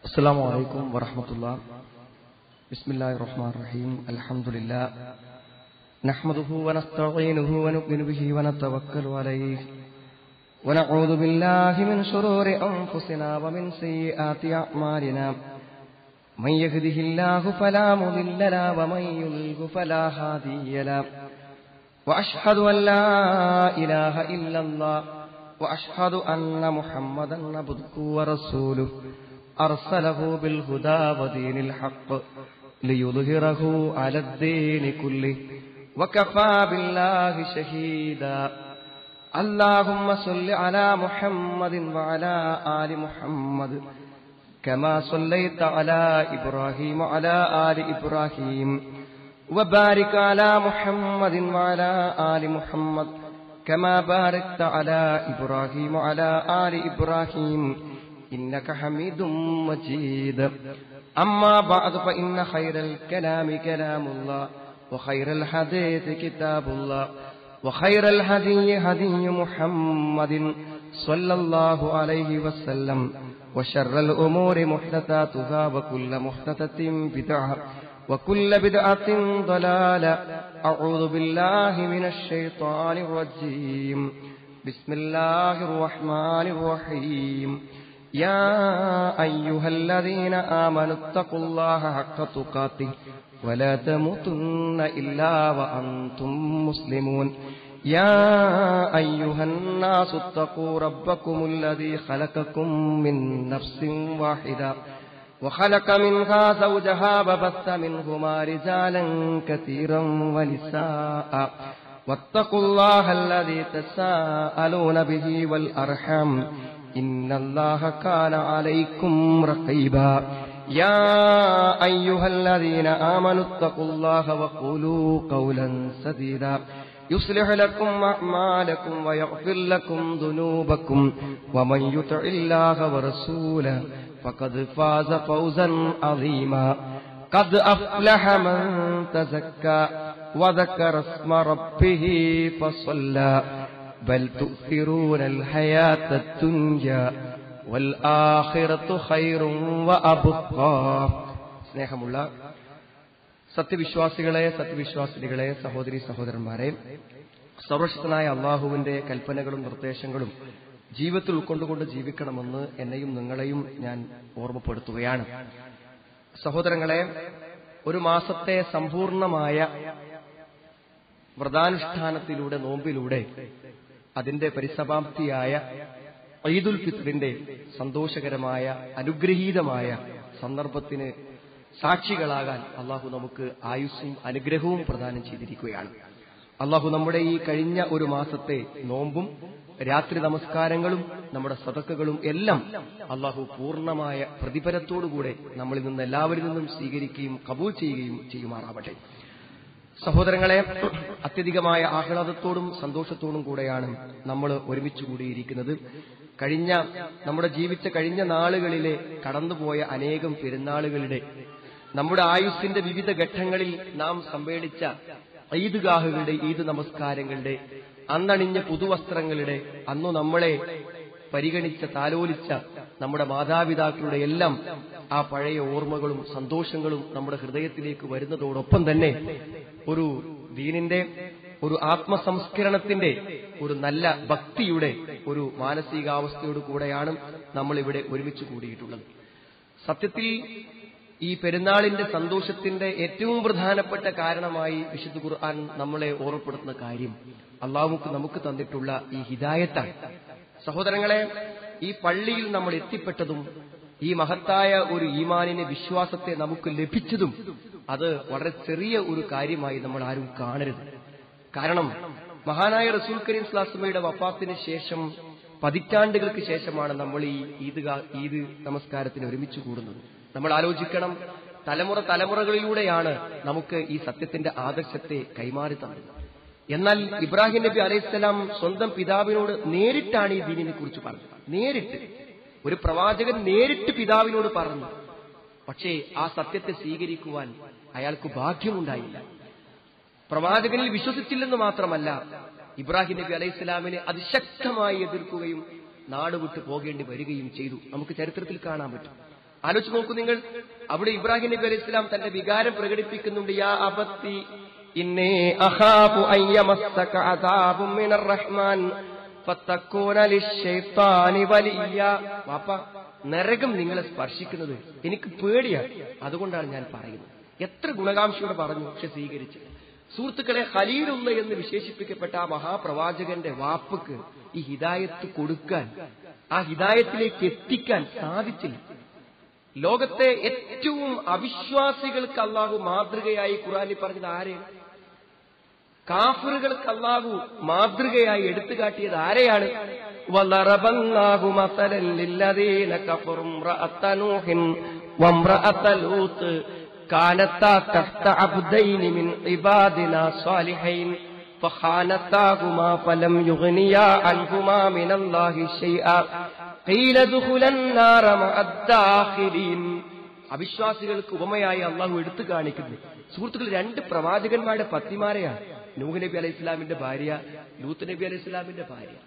السلام عليكم ورحمة الله بسم الله الرحمن الرحيم الحمد لله نحمده ونستعينه ونؤمن به ونتوكل عليه ونعوذ بالله من شرور أنفسنا ومن سيئات أعمالنا من يهده الله فلا مضل له ومن يضلل فلا هادي له وأشهد أن لا إله إلا الله وأشهد أن محمدا عبده ورسوله أرسله بالهدى ودين الحق ليظهره على الدين كله وكفى بالله شهيدا اللهم صل على محمد وعلى آل محمد كما صليت على إبراهيم وعلى آل إبراهيم وبارك على محمد وعلى آل محمد كما باركت على إبراهيم وعلى آل إبراهيم إنك حميد مجيد أما بعد فإن خير الكلام كلام الله وخير الحديث كتاب الله وخير الهدي هدي محمد صلى الله عليه وسلم وشر الأمور محدثاتها وكل محدثة بدعة وكل بدعة ضلالة أعوذ بالله من الشيطان الرجيم بسم الله الرحمن الرحيم يا أيها الذين آمنوا اتقوا الله حق تقاته ولا تموتن إلا وأنتم مسلمون يا أيها الناس اتقوا ربكم الذي خلقكم من نفس واحدة وخلق منها زوجها وبث منهما رجالا كثيرا ونساء واتقوا الله الذي تساءلون به والأرحم إن الله كان عليكم رقيبا يا أيها الذين آمنوا اتقوا الله وقولوا قولا سديدا يصلح لكم أعمالكم ويغفر لكم ذنوبكم ومن يطع الله ورسوله فقد فاز فوزا عظيما قد أفلح من تزكى وذكر اسم ربه فصلى بل تؤثرون الحياة الدنيا والآخرة خير وأبقى സ്നേഹമുള്ള സത്യവിശ്വാസികളെ സത്യവിശ്വാസിനികളെ സഹോദരി സഹോദരന്മാരെ സർവശക്തനായ അള്ളാഹുവിന്റെ കൽപ്പനകളും നിർദ്ദേശങ്ങളും ജീവിതത്തിൽ ഉൾക്കൊണ്ടുകൊണ്ട് ജീവിക്കണമെന്ന് എന്നെയും നിങ്ങളെയും ഞാൻ ഓർമ്മപ്പെടുത്തുകയാണ് സഹോദരങ്ങളെ ഒരു മാസത്തെ സമ്പൂർണമായ വ്രതാനുഷ്ഠാനത്തിലൂടെ നോമ്പിലൂടെ അതിന്റെ പരിസമാപ്തിയായ ഈദുൽ ഫിത്റിന്റെ സന്തോഷകരമായ അനുഗ്രഹീതമായ സന്ദർഭത്തിന് സാക്ഷികളാകാൻ അള്ളാഹു നമുക്ക് ആയുസ്സും അനുഗ്രഹവും പ്രദാനം ചെയ്തിരിക്കുകയാണ് അള്ളാഹു നമ്മുടെ ഈ കഴിഞ്ഞ ഒരു മാസത്തെ നോമ്പും രാത്രി നമസ്കാരങ്ങളും നമ്മുടെ സതക്കുകളും എല്ലാം അള്ളാഹു പൂർണ്ണമായ പ്രതിഫലത്തോടുകൂടെ നമ്മളിൽ നിന്ന് എല്ലാവരിൽ നിന്നും സ്വീകരിക്കുകയും കബൂൽ ചെയ്യുകയും ചെയ്യുമാറാവട്ടെ സഹോദരങ്ങളെ അത്യധികമായ ആഹ്ലാദത്തോടും സന്തോഷത്തോടും കൂടെയാണ് നമ്മൾ ഒരുമിച്ച് കൂടിയിരിക്കുന്നത് കഴിഞ്ഞ നമ്മുടെ ജീവിച്ച കഴിഞ്ഞ നാളുകളിലെ കടന്നുപോയ അനേകം പെരുന്നാളുകളുടെ നമ്മുടെ ആയുസ്സിന്റെ വിവിധ ഘട്ടങ്ങളിൽ നാം സമ്മേളിച്ച ഈദ്ഗാഹുകളുടെ ഈദ് നമസ്കാരങ്ങളുടെ അന്നണിഞ്ഞ പുതുവസ്ത്രങ്ങളുടെ അന്നു നമ്മളെ പരിഗണിച്ച താലോലിച്ച നമ്മുടെ മാതാപിതാക്കളുടെ എല്ലാം ആ പഴയ ഓർമ്മകളും സന്തോഷങ്ങളും നമ്മുടെ ഹൃദയത്തിലേക്ക് വരുന്നതോടൊപ്പം തന്നെ ഒരു ദീനിന്റെ ഒരു ആത്മസംസ്കരണത്തിന്റെ ഒരു നല്ല ഭക്തിയുടെ ഒരു മാനസികാവസ്ഥയോട് കൂടെയാണ് നമ്മൾ ഇവിടെ ഒരുമിച്ച് കൂടിയിട്ടുള്ളത് സത്യത്തിൽ ഈ പെരുന്നാളിന്റെ സന്തോഷത്തിന്റെ ഏറ്റവും പ്രധാനപ്പെട്ട കാരണമായി വിശുദ്ധ ഖുർആൻ നമ്മളെ ഓർമ്മപ്പെടുത്തുന്ന കാര്യം അള്ളാഹുക്ക് നമുക്ക് തന്നിട്ടുള്ള ഈ ഹിദായത്താണ് സഹോദരങ്ങളെ ഈ പള്ളിയിൽ നമ്മൾ എത്തിപ്പെട്ടതും ഈ മഹത്തായ ഒരു ഈമാനിനെ വിശ്വാസത്തെ നമുക്ക് ലഭിച്ചതും അത് വളരെ ചെറിയ ഒരു കാര്യമായി നമ്മൾ ആരും കാണരുത് കാരണം മഹാനായ റസൂൽ കരീം സ്ലാസ്മയുടെ വഫാത്തിന് ശേഷം പതിറ്റാണ്ടുകൾക്ക് ശേഷമാണ് നമ്മൾ ഈ ഈദ് ഈദ് നമസ്കാരത്തിന് ഒരുമിച്ച് കൂടുന്നത് നമ്മൾ ആലോചിക്കണം തലമുറ തലമുറകളിലൂടെയാണ് നമുക്ക് ഈ സത്യത്തിന്റെ ആദർശത്തെ കൈമാറി തന്നത് എന്നാൽ ഇബ്രാഹിം നബി അലൈഹിസ്സലാം സ്വന്തം പിതാവിനോട് നേരിട്ടാണ് ഈ ദീനിനെ കുറിച്ച് പറഞ്ഞത് നേരിട്ട് ഒരു പ്രവാചകൻ നേരിട്ട് പിതാവിനോട് പറഞ്ഞു പക്ഷേ ആ സത്യത്തെ സ്വീകരിക്കുവാൻ അയാൾക്ക് ഭാഗ്യമുണ്ടായില്ല പ്രവാചകനിൽ വിശ്വസിച്ചില്ലെന്ന് മാത്രമല്ല ഇബ്രാഹിം നബി അലൈഹിസ്സലാമിനെ അതിശക്തമായി എതിർക്കുകയും നാട് വിട്ടു പോകേണ്ടി വരികയും ചെയ്തു നമുക്ക് ചരിത്രത്തിൽ കാണാൻ പറ്റും ആലോചിച്ച് നോക്കൂ നിങ്ങൾ അവിടെ ഇബ്രാഹിം നബി അലൈഹി ഇസ്ലാം തന്റെ വികാരം പ്രകടിപ്പിക്കുന്നുണ്ട് യാ അബത്തി ഇന്നേ അഹാബു അയ്യമസ്സക അദാബും മിനർ റഹ്മാൻ ഫത്തക്കൂന ലിശ്ശൈത്താനി വലിയ വാപ്പ നരകം നിങ്ങളെ സ്പർശിക്കുന്നത് എനിക്ക് പേടിയാണ് അതുകൊണ്ടാണ് ഞാൻ പറയുന്നത് എത്ര ഗുണകാംക്ഷയോടെ പറഞ്ഞു പക്ഷെ സ്വീകരിച്ചു സുഹൃത്തുക്കളെ ഖലീലുള്ള എന്ന് വിശേഷിപ്പിക്കപ്പെട്ട ആ മഹാപ്രവാചകന്റെ വാപ്പക്ക് ഈ ഹിദായത്ത് കൊടുക്കാൻ ആ ഹിദായത്തിലേക്ക് എത്തിക്കാൻ സാധിച്ചില്ല ലോകത്തെ ഏറ്റവും അവിശ്വാസികൾക്ക് അള്ളാഹു മാതൃകയായി ഖുറാനിൽ പറഞ്ഞത് ആരെ കാഫറുകൾക്ക് അള്ളാഹു മാതൃകയായി എടുത്തു കാട്ടിയത് ആരെയാണ് വലറബല്ലാഹു മസലൻ ലില്ലദീന കഫറു ഇംറഅത നൂഹിൻ വംറഅത ലൂത്ത് കാനത്താ തഹ്ത അബ്ദൈനി മിൻ ഇബാദിനാ സാലിഹൈൻ فخانتاهما فلم يغنيا عنهما من الله شيئا قيل ادخلا النار مع الداخلين അവിശ്വാസികൾക്ക് ഉപമയായി അള്ളാഹു എടുത്തു കാണിക്കുന്നു സുഹൃത്തുക്കൾ രണ്ട് പ്രവാചകന്മാരുടെ പത്നിമാരെയാണ് നൂഹ് നബി അലൈഹി ഇസ്ലാമിന്റെ ഭാര്യ ലൂത്ത് നബി അലൈഹി ഇസ്ലാമിന്റെ ഭാര്യ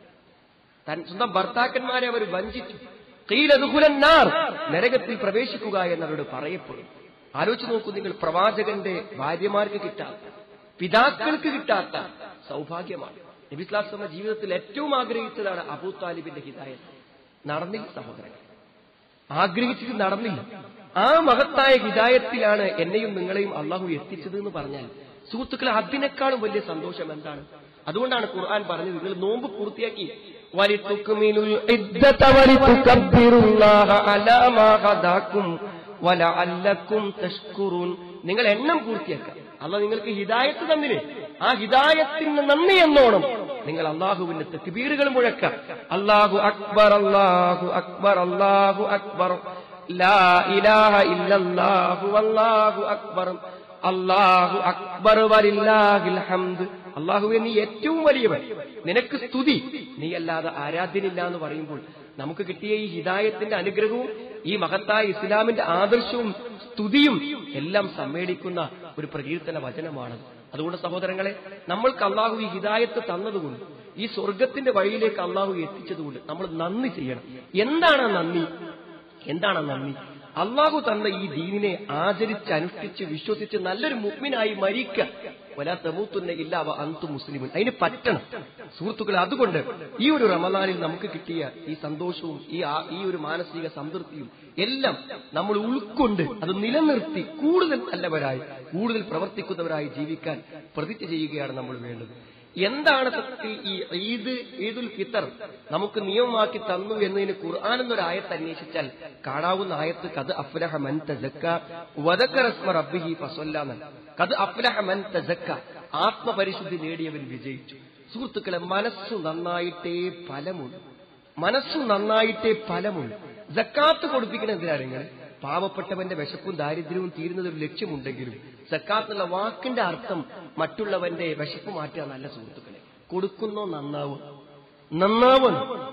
തൻ സ്വന്തം ഭർത്താക്കന്മാരെ അവർ വഞ്ചിച്ചു കീലതുകുലന്നാർ നരകത്തിൽ പ്രവേശിക്കുക എന്നവരോട് പറയപ്പെടും ആലോചിച്ച് നോക്കൂ നിങ്ങൾ പ്രവാചകന്റെ ഭാര്യമാർക്ക് കിട്ടാത്ത പിതാക്കൾക്ക് കിട്ടാത്ത സൗഭാഗ്യമാണ് നബിസ്ലാസ്ലമ ജീവിതത്തിൽ ഏറ്റവും ആഗ്രഹിച്ചതാണ് അബൂ താലിബിന്റെ ഹിതായത് നടന്നില്ല സഹോദരൻ ആഗ്രഹിച്ചിട്ട് നടന്നില്ല ആ മഹത്തായ ഹിതായത്തിലാണ് എന്നെയും നിങ്ങളെയും അള്ളാഹു എത്തിച്ചത് എന്ന് പറഞ്ഞാൽ സുഹൃത്തുക്കളെ അതിനേക്കാളും വലിയ സന്തോഷം എന്താണ് അതുകൊണ്ടാണ് ഖുർആൻ പറഞ്ഞത് നിങ്ങൾ നോമ്പ് പൂർത്തിയാക്കി വലിത്തുക്കുമിനുൽ ഇദ്ദത വലിതുകബ്ബിറുല്ലാഹ അലാ മാ ഹദാക്കും വലഅല്ലക്കും തഷ്കുറൂൻ നിങ്ങൾ എണ്ണം പൂർത്തിയാക്കുക അല്ല നിങ്ങൾക്ക് ഹിദായത്ത് തന്നില്ലേ ആ ഹിദായത്തിന് നന്ദി എന്നോണം നിങ്ങൾ അള്ളാഹുവിന്റെ തെക്കുബീറുകൾ മുഴക്ക അള്ളാഹു അക്ബർ അള്ളാഹു അക്ബർ അള്ളാഹു അക്ബർ ലാ ഇലാഹ ഇല്ലല്ലാഹു അല്ലാഹു അക്ബർ അള്ളാഹു അക്ബർ വലില്ലാഹിൽ ഹംദ് അള്ളാഹുവെ നീ ഏറ്റവും വലിയവൻ നിനക്ക് സ്തുതി നീ അല്ലാതെ ആരാധ്യനില്ല എന്ന് പറയുമ്പോൾ നമുക്ക് കിട്ടിയ ഈ ഹിദായത്തിന്റെ അനുഗ്രഹവും ഈ മഹത്തായ ഇസ്ലാമിന്റെ ആദർശവും സ്തുതിയും എല്ലാം സമ്മേളിക്കുന്ന ഒരു പ്രകീർത്തന വചനമാണ് അതുകൊണ്ട് സഹോദരങ്ങളെ നമ്മൾക്ക് അള്ളാഹു ഈ ഹിദായത്ത് തന്നതുകൊണ്ട് ഈ സ്വർഗത്തിന്റെ വഴിയിലേക്ക് അള്ളാഹു എത്തിച്ചതുകൊണ്ട് നമ്മൾ നന്ദി ചെയ്യണം എന്താണ് ആ നന്ദി എന്താണ് ആ നന്ദി അള്ളാഹു തന്ന ഈ ദീനിനെ ആചരിച്ച് അനുഷ്ഠിച്ച് വിശ്വസിച്ച് നല്ലൊരു മുഗ്മിനായി മരിക്കുക വലാ തമൂത്തുന്ന ഇല്ലാവ അന്തു മുസ്ലിമുൻ അതിന് പറ്റണം സുഹൃത്തുക്കളെ അതുകൊണ്ട് ഈ ഒരു റമദാനിൽ നമുക്ക് കിട്ടിയ ഈ സന്തോഷവും ഈ ആ- ഈ ഒരു മാനസിക സംതൃപ്തിയും എല്ലാം നമ്മൾ ഉൾക്കൊണ്ട് അത് നിലനിർത്തി കൂടുതൽ നല്ലവരായി കൂടുതൽ പ്രവർത്തിക്കുന്നവരായി ജീവിക്കാൻ പ്രതിജ്ഞ ചെയ്യുകയാണ് നമ്മൾ വേണ്ടത് എന്താണ് സത്യത്തിൽ ഈ ഈദ് ഈദുൽ ഫിത്തർ നമുക്ക് നിയമമാക്കി തന്നു എന്നതിന് ഖുർആൻ എന്നൊരു ആയത്ത് അന്വേഷിച്ചാൽ കാണാവുന്ന ആയത്ത് കത് അഫ്ലഹ മൻ തസക്ക വദക്കറസ്മ റബ്ബിഹി ഫസല്ലാന്ന് കത് അഫ്ലഹ മൻ തസക്ക ആത്മപരിശുദ്ധി നേടിയവൻ വിജയിച്ചു സുഹൃത്തുക്കളെ മനസ്സു നന്നായിട്ടേ ഫലമുള്ളൂ മനസ്സു നന്നായിട്ടേ ഫലമുള്ളൂ ജക്കാത്ത് കൊടുപ്പിക്കുന്ന എന്തിനാണ് നിങ്ങൾ പാവപ്പെട്ടവന്റെ വിശപ്പും ദാരിദ്ര്യവും തീരുന്നത് ഒരു ലക്ഷ്യമുണ്ടെങ്കിലും സക്കാത്ത് എന്നുള്ള വാക്കിന്റെ അർത്ഥം മറ്റുള്ളവന്റെ വിശപ്പ് മാറ്റുക നല്ല സുഹൃത്തുക്കളെ കൊടുക്കുന്നോ നന്നാവും നന്നാവൻ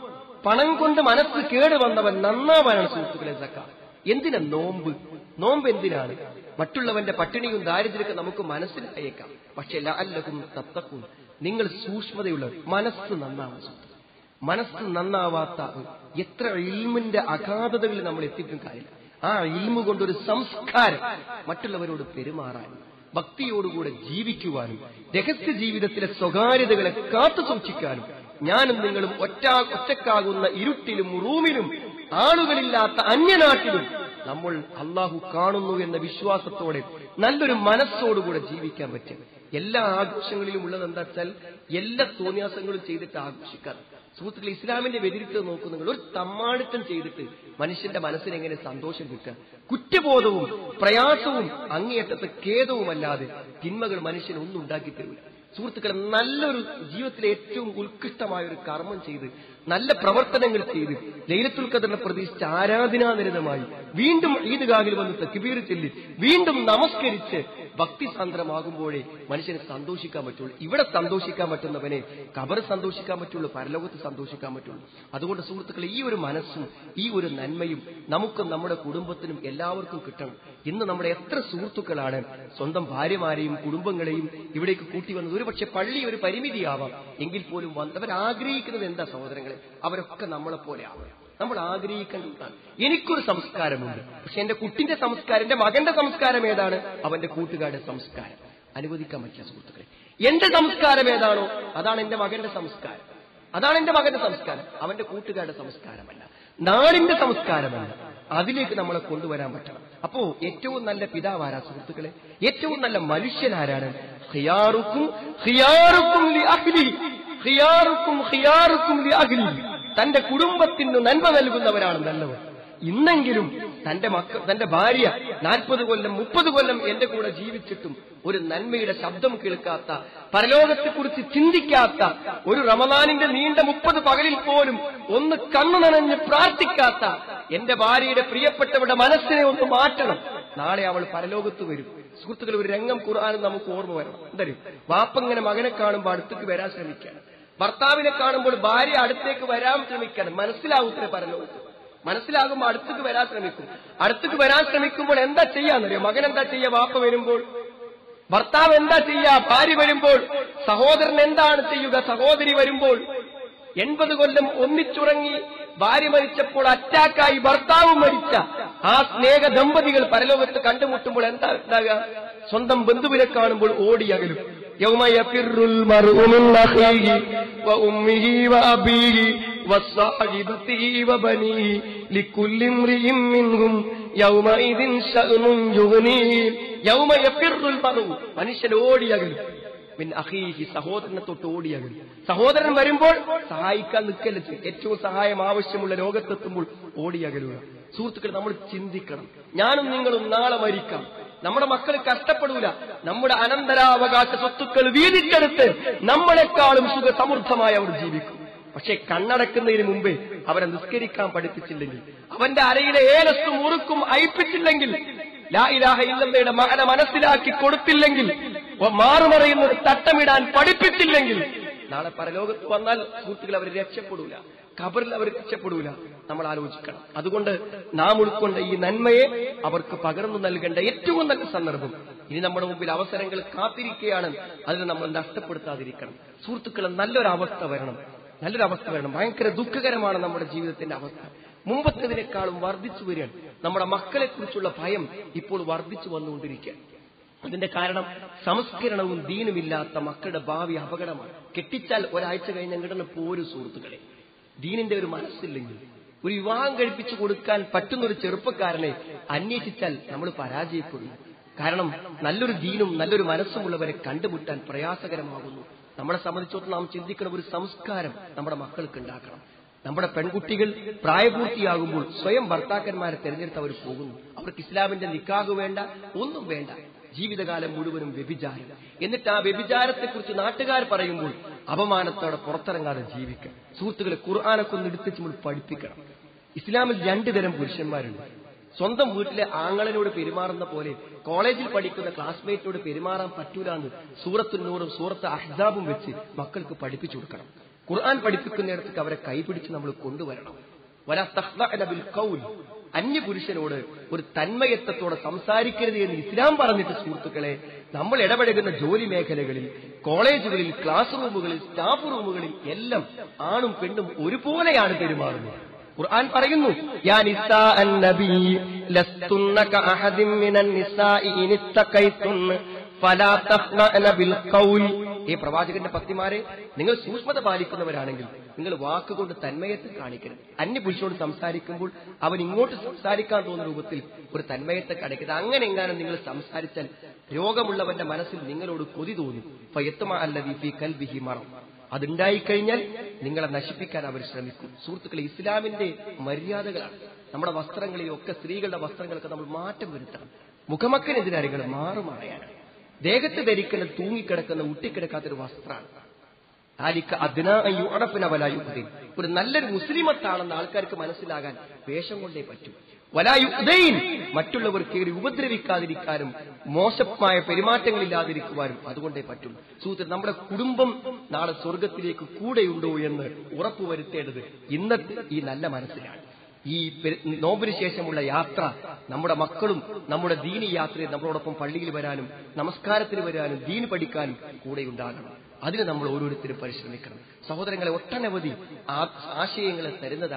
പണം കൊണ്ട് മനസ്സ് കേട് വന്നവൻ നന്നാവാനാണ് സുഹൃത്തുക്കളെ സക്കാത്ത് എന്തിനാ നോമ്പ് നോമ്പ് എന്തിനാണ് മറ്റുള്ളവന്റെ പട്ടിണിയും ദാരിദ്ര്യമൊക്കെ നമുക്ക് മനസ്സിലായേക്കാം പക്ഷെ ലഅല്ലകും തത്തക്കും നിങ്ങൾ സൂക്ഷ്മതയുള്ള മനസ്സ് നന്നാവും സുഹൃത്തുക്കളെ മനസ്സ് നന്നാവാത്ത എത്ര ഇൽമിന്റെ അഗാധതകളിൽ നമ്മൾ എത്തിയിട്ടും കാര്യമില്ല ആ ഇൽമു കൊണ്ടൊരു സംസ്കാരം മറ്റുള്ളവരോട് പെരുമാറാനും ഭക്തിയോടുകൂടെ ജീവിക്കുവാനും രഹസ്യ ജീവിതത്തിലെ സ്വകാര്യതകളെ കാത്തു സൂക്ഷിക്കാനും ഞാനും നിങ്ങളും ഒറ്റ ഒറ്റക്കാകുന്ന ഇരുട്ടിലും റൂമിലും ആളുകളില്ലാത്ത അന്യനാട്ടിലും നമ്മൾ അള്ളാഹു കാണുന്നു എന്ന വിശ്വാസത്തോടെ നല്ലൊരു മനസ്സോടുകൂടെ ജീവിക്കാൻ പറ്റും എല്ലാ ആഘോഷങ്ങളിലും ഉള്ളത് എന്താ വെച്ചാൽ എല്ലാ തോന്നിയാസങ്ങളും ചെയ്തിട്ട് ആഘോഷിക്കാറ് സുഹൃത്തുക്കൾ ഇസ്ലാമിന്റെ വ്യതിരിക്തം നോക്കൂ നിങ്ങൾ ഒരു തമ്മാടിത്തം ചെയ്തിട്ട് മനുഷ്യന്റെ മനസ്സിന് എങ്ങനെ സന്തോഷം കിട്ടുക കുറ്റബോധവും പ്രയാസവും അങ്ങേയറ്റത്തെ ഖേദവുമല്ലാതെ തിന്മകൾ മനുഷ്യന് ഒന്നും ഉണ്ടാക്കി തരില്ല സുഹൃത്തുക്കളെ നല്ലൊരു ജീവിതത്തിലെ ഏറ്റവും ഉത്കൃഷ്ടമായ ഒരു കർമ്മം ചെയ്ത് നല്ല പ്രവർത്തനങ്ങൾ ചെയ്ത് ലൈലത്തുൽ ഖദറിനെ പ്രതീക്ഷിച്ച് ആരാധനാനിരതമായി വീണ്ടും ഈദ്ഗാഹിൽ വന്ന് തക്ബീർ ചൊല്ലി വീണ്ടും നമസ്കരിച്ച് ഭക്തിസാന്ദ്രമാകുമ്പോഴേ മനുഷ്യന് സന്തോഷിക്കാൻ പറ്റുള്ളൂ ഇവിടെ സന്തോഷിക്കാൻ പറ്റുന്നവനെ കബർ സന്തോഷിക്കാൻ പറ്റുള്ളൂ പരലോകത്ത് സന്തോഷിക്കാൻ പറ്റുള്ളൂ അതുകൊണ്ട് സുഹൃത്തുക്കളെ ഈ ഒരു മനസ്സും ഈ ഒരു നന്മയും നമുക്കും നമ്മുടെ കുടുംബത്തിനും എല്ലാവർക്കും കിട്ടണം ഇന്ന് നമ്മുടെ എത്ര സുഹൃത്തുക്കളാണ് സ്വന്തം ഭാര്യമാരെയും കുടുംബങ്ങളെയും ഇവിടേക്ക് കൂട്ടി വന്നത് ഒരുപക്ഷെ പള്ളി ഒരു പരിമിതിയാവാം എങ്കിൽ പോലും വന്ന് അവർ ആഗ്രഹിക്കുന്നത് എന്താ സഹോദരങ്ങളെ അവരൊക്കെ നമ്മളെ പോലെ ആവണം നമ്മൾ ആഗ്രഹിക്കേണ്ടതാണ് എനിക്കൊരു സംസ്കാരമുണ്ട് പക്ഷെ എന്റെ കുട്ടിന്റെ സംസ്കാരം എന്റെ മകന്റെ സംസ്കാരം ഏതാണ് അവന്റെ കൂട്ടുകാരുടെ സംസ്കാരം അനുവദിക്കാൻ പറ്റില്ല സുഹൃത്തുക്കളെ എന്റെ സംസ്കാരം ഏതാണോ അതാണ് എന്റെ മകന്റെ സംസ്കാരം അതാണ് എന്റെ മകന്റെ സംസ്കാരം അവന്റെ കൂട്ടുകാരുടെ സംസ്കാരമല്ല നാടിന്റെ സംസ്കാരമല്ല അതിലേക്ക് നമ്മളെ കൊണ്ടുവരാൻ പറ്റണം അപ്പോ ഏറ്റവും നല്ല പിതാവാരാ സുഹൃത്തുക്കളെ ഏറ്റവും നല്ല മനുഷ്യനാരാണ് ഖിയാറുക്കും ഖിയാറുക്കും ലി അഹ്ലി ഖിയാറുക്കും ഖിയാറുക്കും ലി അഹ്ലി തന്റെ കുടുംബത്തിന് നന്മ നൽകുന്നവരാണ് നല്ലവർ ഇന്നെങ്കിലും തന്റെ മക്ക തന്റെ ഭാര്യ നാൽപ്പത് കൊല്ലം മുപ്പത് കൊല്ലം എന്റെ കൂടെ ജീവിച്ചിട്ടും ഒരു നന്മയുടെ ശബ്ദം കേൾക്കാത്ത പരലോകത്തെക്കുറിച്ച് ചിന്തിക്കാത്ത ഒരു റമദാനിന്റെ നീണ്ട മുപ്പത് പകലിൽ പോലും ഒന്ന് കണ്ണു നനഞ്ഞ് പ്രാർത്ഥിക്കാത്ത എന്റെ ഭാര്യയുടെ പ്രിയപ്പെട്ടവരുടെ മനസ്സിനെ ഒന്ന് മാറ്റണം നാളെ അവൾ പരലോകത്ത് വരും സുഹൃത്തുക്കൾ ഒരു രംഗം ഖുർആാനും നമുക്ക് ഓർമ്മ വരണം എന്തായാലും വാപ്പങ്ങനെ മകനെ കാണുമ്പോൾ അടുത്തേക്ക് വരാൻ ശ്രമിക്കണം ഭർത്താവിനെ കാണുമ്പോൾ ഭാര്യ അടുത്തേക്ക് വരാൻ ശ്രമിക്കണം മനസ്സിലാവൂത്രേ പരലോകത്ത് മനസ്സിലാകുമ്പോൾ അടുത്തേക്ക് വരാൻ ശ്രമിക്കും അടുത്തേക്ക് വരാൻ ശ്രമിക്കുമ്പോൾ എന്താ ചെയ്യാന്നറിയോ മകൻ എന്താ ചെയ്യുക വാപ്പ വരുമ്പോൾ ഭർത്താവ് എന്താ ചെയ്യുക ഭാര്യ വരുമ്പോൾ സഹോദരൻ എന്താണ് ചെയ്യുക സഹോദരി വരുമ്പോൾ എൺപത് കൊല്ലം ഒന്നിച്ചുറങ്ങി ഭാര്യ മരിച്ചപ്പോൾ അറ്റാക്കായി ഭർത്താവ് മരിച്ച ആ സ്നേഹ ദമ്പതികൾ പരലോകത്ത് കണ്ടുമുട്ടുമ്പോൾ എന്താ ഉണ്ടാകുക സ്വന്തം ബന്ധുവിനെ കാണുമ്പോൾ ഓടിയകലും يوم يفر المرء من أخيه وأمه وأبيه وصاحبته وبنيه لكل امرئ منهم يومئذ شأن يغنيه يوم يفر المرء മനുഷ്യൻ ഓടിയകലും മിൻ അഹീഹി സഹോദരനെ തൊട്ട് ഓടിയകലും സഹോദരൻ വരുമ്പോൾ സഹായിക്കാൻ നിൽക്കല്ല ചെയ്യും. ഏറ്റവും സഹായം ആവശ്യമുള്ള ലോകത്തെത്തുമ്പോൾ ഓടിയകലുക സുഹൃത്തുക്കൾ നമ്മൾ ചിന്തിക്കണം ഞാനും നിങ്ങളും നാളെ മരിക്കാം നമ്മുടെ മക്കൾ കഷ്ടപ്പെടൂല നമ്മുടെ അനന്തരാവകാശ സ്വത്തുക്കൾ വീതിച്ചെടുത്ത് നമ്മളെക്കാളും സുഖ സമൃദ്ധമായി അവർ ജീവിക്കും പക്ഷെ കണ്ണടക്കുന്നതിന് മുമ്പേ അവരെ നിസ്കരിക്കാൻ പഠിപ്പിച്ചില്ലെങ്കിൽ അവന്റെ അരയിലെ ഏലസ്തും ഉറുക്കും അയപ്പിച്ചില്ലെങ്കിൽ ലാ ഇലാഹ ഇല്ലല്ലയുടെ മകനെ മനസ്സിലാക്കി കൊടുത്തില്ലെങ്കിൽ ഒ- മാറുമറയുന്നത് തട്ടമിടാൻ പഠിപ്പിച്ചില്ലെങ്കിൽ നാളെ പരലോകത്ത് വന്നാൽ സുഹൃത്തുക്കൾ അവർ രക്ഷപ്പെടൂല ഖബറിൽ അവർ രക്ഷപ്പെടൂല നമ്മൾ ആലോചിക്കണം അതുകൊണ്ട് നാം ഉൾക്കൊണ്ട ഈ നന്മയെ അവർക്ക് പകർന്നു നൽകേണ്ട ഏറ്റവും നല്ല സന്ദർഭം ഇനി നമ്മുടെ മുമ്പിൽ അവസരങ്ങൾ കാത്തിരിക്കുകയാണ് അതിനെ നമ്മൾ നഷ്ടപ്പെടുത്താതിരിക്കണം സുഹൃത്തുക്കളെ നല്ലൊരവസ്ഥ വരണം നല്ലൊരവസ്ഥ വരണം ഭയങ്കര ദുഃഖകരമാണ് നമ്മുടെ ജീവിതത്തിന്റെ അവസ്ഥ മുമ്പത്തേതിനേക്കാളും വർദ്ധിച്ചു വരികയാണ് നമ്മുടെ മക്കളെ കുറിച്ചുള്ള ഭയം ഇപ്പോൾ വർദ്ധിച്ചു വന്നുകൊണ്ടിരിക്കുകയാണ് അതിന്റെ കാരണം സംസ്കരണവും ദീനുമില്ലാത്ത മക്കളുടെ ഭാവി അപകടമാണ് കെട്ടിച്ചാൽ ഒരാഴ്ച കഴിഞ്ഞ് അങ്ങോട്ട് പോരു സുഹൃത്തുക്കളെ ദീനിന്റെ ഒരു മനസ്സില്ലെങ്കിൽ ഒരു വിവാഹം കഴിപ്പിച്ചു കൊടുക്കാൻ പറ്റുന്ന ഒരു ചെറുപ്പക്കാരനെ അന്വേഷിച്ചാൽ നമ്മൾ പരാജയപ്പെടുന്നു കാരണം നല്ലൊരു ദീനും നല്ലൊരു മനസ്സുമുള്ളവരെ കണ്ടുമുട്ടാൻ പ്രയാസകരമാകുന്നു നമ്മളെ സംബന്ധിച്ചിടത്തോളം നാം ചിന്തിക്കണം ഒരു സംസ്കാരം നമ്മുടെ മക്കൾക്ക് ഉണ്ടാക്കണം നമ്മുടെ പെൺകുട്ടികൾ പ്രായപൂർത്തിയാകുമ്പോൾ സ്വയം ഭർത്താക്കന്മാരെ തെരഞ്ഞെടുത്ത് അവർ പോകുന്നു അവർക്ക് ഇസ്ലാമിന്റെ നിക്കാഹ് വേണ്ട ഒന്നും വേണ്ട ജീവിതകാലം മുഴുവനും വ്യഭിചാരം എന്നിട്ട് ആ വ്യഭിചാരത്തെക്കുറിച്ച് നാട്ടുകാർ പറയുമ്പോൾ അപമാനത്തോടെ പുറത്തിറങ്ങാതെ ജീവിക്കുക സുഹൃത്തുക്കളെ ഖുർആാനൊക്കെ ഒന്ന് എടുത്തിച്ച് നമ്മൾ പഠിപ്പിക്കണം ഇസ്ലാമിൽ രണ്ടു തരം പുരുഷന്മാരുണ്ട് സ്വന്തം വീട്ടിലെ ആങ്ങളനോട് പെരുമാറുന്ന പോലെ കോളേജിൽ പഠിക്കുന്ന ക്ലാസ്മേറ്റിനോട് പെരുമാറാൻ പറ്റൂല എന്ന് സൂറത്തു നൂറും സൂറത്ത് അഹ്സാബും വെച്ച് മക്കൾക്ക് പഠിപ്പിച്ചു കൊടുക്കണം ഖുർആൻ പഠിപ്പിക്കുന്നിടത്തേക്ക് അവരെ കൈപിടിച്ച് നമ്മൾ കൊണ്ടുവരണം വല തഹ്ലഅന ബിൽ ഖൗൽ അന്യ പുരുഷനോട് ഒരു തന്മയത്വത്തോടെ സംസാരിക്കരുത് എന്ന് ഇസ്ലാം പറഞ്ഞിട്ട് സുഹൃത്തുക്കളെ നമ്മൾ ഇടപഴകുന്ന ജോലി മേഖലകളിൽ കോളേജുകളിൽ ക്ലാസ് റൂമുകളിൽ സ്റ്റാഫ് റൂമുകളിൽ എല്ലാം ആണും പെണ്ണും ഒരുപോലെയാണ് പെരുമാറുന്നത് ഖുർആൻ പറയുന്നു യാ നിസാ അന്നബി ലസ്തുന്ന കഅഹദിൻ മിനൻ നിസാഇ ഇൻ ഇത്തഖൈതുന്ന ഫലാ തഖ്നഅന ബിൽ ഖൗൽ ഈ പ്രവാചകന്റെ ഭക്തിമാരെ നിങ്ങൾ സൂക്ഷ്മത പാലിക്കുന്നവരാണെങ്കിൽ നിങ്ങൾ വാക്കുകൊണ്ട് തന്മയത്തെ കാണിക്കരുത് അന്യ പുരുഷനോട് സംസാരിക്കുമ്പോൾ അവൻ ഇങ്ങോട്ട് സംസാരിക്കാൻ തോന്നുന്ന രൂപത്തിൽ ഒരു തന്മയത്തെ കാണിക്കരുത് അങ്ങനെ എങ്ങാനും നിങ്ങൾ സംസാരിച്ചാൽ രോഗമുള്ളവന്റെ മനസ്സിൽ നിങ്ങളോട് കൊതി തോന്നും ഫയത്തുമ അല്ലദീ ഫീ കൽബിഹി മറം അതുണ്ടായിക്കഴിഞ്ഞാൽ നിങ്ങളെ നശിപ്പിക്കാൻ അവർ ശ്രമിക്കും സുഹൃത്തുക്കളെ ഇസ്ലാമിന്റെ മര്യാദകളാണ് നമ്മുടെ വസ്ത്രങ്ങളിലൊക്കെ സ്ത്രീകളുടെ വസ്ത്രങ്ങളൊക്കെ നമ്മൾ മാറ്റം വരുത്തണം മുഖമക്കനെതിരാണ് നിങ്ങൾ മാറുമറയാണ് ദേഹത്ത് ധരിക്കുന്ന തൂങ്ങിക്കിടക്കുന്ന ഉട്ടിക്കിടക്കാത്തൊരു വസ്ത്രമാണ് ആലിക്ക അതിനായുടപ്പിനവലായുദ്ധീൻ ഒരു നല്ലൊരു മുസ്ലിമത്താണെന്ന് ആൾക്കാർക്ക് മനസ്സിലാകാൻ വേഷം കൊണ്ടേ പറ്റൂ വലായുദ്ധീൻ മറ്റുള്ളവർ കയറി ഉപദ്രവിക്കാതിരിക്കാനും മോശമായ പെരുമാറ്റങ്ങളില്ലാതിരിക്കുവാനും അതുകൊണ്ടേ പറ്റും സുഹൃത്തുക്കൾ നമ്മുടെ കുടുംബം നാളെ സ്വർഗത്തിലേക്ക് കൂടെയുണ്ടോ എന്ന് ഉറപ്പുവരുത്തേണ്ടത് ഇന്നത്തെ ഈ നല്ല മനസ്സിലാണ് ഈ പെരു- നോമ്പിന് ശേഷമുള്ള യാത്ര നമ്മുടെ മക്കളും നമ്മുടെ ദീനി യാത്രയിൽ നമ്മളോടൊപ്പം പള്ളിയിൽ വരാനും നമസ്കാരത്തിന് വരാനും ദീന് പഠിക്കാനും കൂടെ ഉണ്ടാകണം അതിന് നമ്മൾ ഓരോരുത്തരും പരിശ്രമിക്കണം സഹോദരങ്ങളെ ഒട്ടനവധി ആ- ആശയങ്ങളെ തരുന്നതാണ്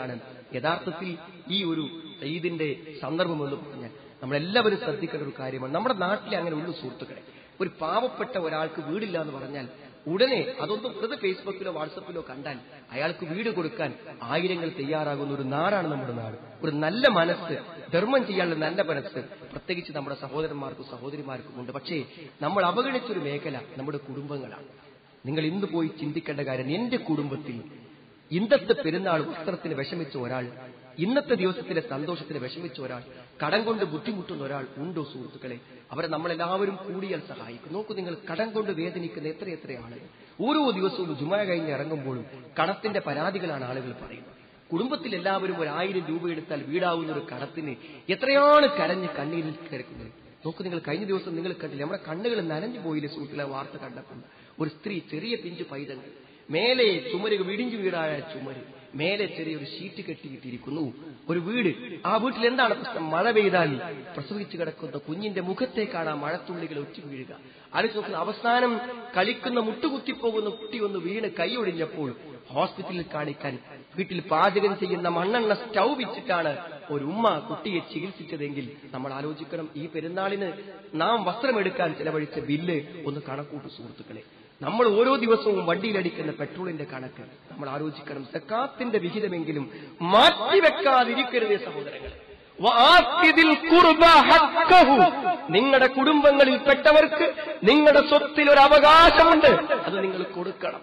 യഥാർത്ഥത്തിൽ ഈ ഒരു ഈദിന്റെ സന്ദർഭം എന്ന് പറഞ്ഞാൽ നമ്മളെല്ലാവരും ശ്രദ്ധിക്കേണ്ട ഒരു കാര്യമാണ് നമ്മുടെ നാട്ടിലെ അങ്ങനെ ഉള്ളു സുഹൃത്തുക്കളെ ഒരു പാവപ്പെട്ട ഒരാൾക്ക് വീടില്ല എന്ന് പറഞ്ഞാൽ ഉടനെ അതൊന്നും വെറുതെ ഫേസ്ബുക്കിലോ വാട്സപ്പിലോ കണ്ടാൽ അയാൾക്ക് വീട് കൊടുക്കാൻ ആയിരങ്ങൾ തയ്യാറാകുന്ന ഒരു നാടാണ് നമ്മുടെ നാട് ഒരു നല്ല മനസ്സ് ധർമ്മം ചെയ്യാനുള്ള നല്ല മനസ്സ് പ്രത്യേകിച്ച് നമ്മുടെ സഹോദരന്മാർക്കും സഹോദരിമാർക്കും ഉണ്ട് പക്ഷേ നമ്മൾ അവഗണിച്ചൊരു മേഖല നമ്മുടെ കുടുംബങ്ങളാണ് നിങ്ങൾ ഇന്ന് പോയി ചിന്തിക്കേണ്ട കാര്യം എന്റെ കുടുംബത്തിൽ ഇന്നത്തെ പെരുന്നാൾ വസ്ത്രത്തിന് വിഷമിച്ച ഒരാൾ ഇന്നത്തെ ദിവസത്തിലെ സന്തോഷത്തിന് വിഷമിച്ച ഒരാൾ കടം കൊണ്ട് ബുദ്ധിമുട്ടുന്ന ഒരാൾ ഉണ്ടോ സുഹൃത്തുക്കളെ അവരെ നമ്മളെല്ലാവരും കൂടിയാൽ സഹായിക്കും നോക്കൂ നിങ്ങൾ കടം കൊണ്ട് വേദനിക്കുന്ന എത്രയെത്ര ആളുകൾ ഓരോ ദിവസവും ജുമ കഴിഞ്ഞ് ഇറങ്ങുമ്പോഴും കടത്തിന്റെ പരാതികളാണ് ആളുകൾ പറയുന്നത് കുടുംബത്തിൽ എല്ലാവരും ഒരു ആയിരം രൂപ എടുത്താൽ വീടാവുന്ന ഒരു കടത്തിന് എത്രയാണ് കരഞ്ഞ് കണ്ണീരിൽ കിടക്കുന്നത് നോക്കൂ നിങ്ങൾ കഴിഞ്ഞ ദിവസം നിങ്ങൾ കണ്ടില്ല നമ്മുടെ കണ്ണുകൾ നനഞ്ഞു പോയില്ലേ സുഹൃത്തുക്കളെ വാർത്ത കണ്ടപ്പോൾ ഒരു സ്ത്രീ ചെറിയ പിഞ്ചു പൈതങ്ങൾ മേലെ ചുമരുകൾ വിടിഞ്ചു വീടായ ചുമര് മേലെ ചെറിയൊരു ഷീറ്റ് കെട്ടിയിട്ടിരിക്കുന്നു ഒരു വീട് ആ വീട്ടിൽ എന്താണ് പ്രശ്നം മഴ പെയ്താൽ പ്രസവിച്ചു കിടക്കുന്ന കുഞ്ഞിന്റെ മുഖത്തേക്കാണ് ആ മഴത്തുള്ളികൾ ഒറ്റ വീഴുക ആലോചിച്ച് നോക്കുന്ന അവസാനം കളിക്കുന്ന മുട്ടുകുത്തിപ്പോകുന്ന കുട്ടി ഒന്ന് വീണ് കൈയൊടിഞ്ഞപ്പോൾ ഹോസ്പിറ്റലിൽ കാണിക്കാൻ വീട്ടിൽ പാചകം ചെയ്യുന്ന മണ്ണെണ്ണ സ്റ്റൗ വെച്ചിട്ടാണ് ഒരു ഉമ്മ കുട്ടിയെ ചികിത്സിച്ചതെങ്കിൽ നമ്മൾ ആലോചിക്കണം ഈ പെരുന്നാളിന് നാം വസ്ത്രമെടുക്കാൻ ചെലവഴിച്ച ബില്ല് ഒന്ന് കണക്കൂട്ടു സുഹൃത്തുക്കളെ നമ്മൾ ഓരോ ദിവസവും വണ്ടിയിലടിക്കുന്ന പെട്രോളിന്റെ കണക്ക് നമ്മൾ ആലോചിക്കണം സക്കാത്തിന്റെ വിഹിതമെങ്കിലും മാറ്റിവെക്കാതിരിക്കരുതേ സഹോദരങ്ങളെ വആത്തിദിൽ ഖുർബ ഹഖ്ഖഹു. നിങ്ങളുടെ കുടുംബങ്ങളിൽപ്പെട്ടവർക്ക് നിങ്ങളുടെ സ്വത്തിൽ ഒരു അവകാശമുണ്ട് അത് നിങ്ങൾ കൊടുക്കണം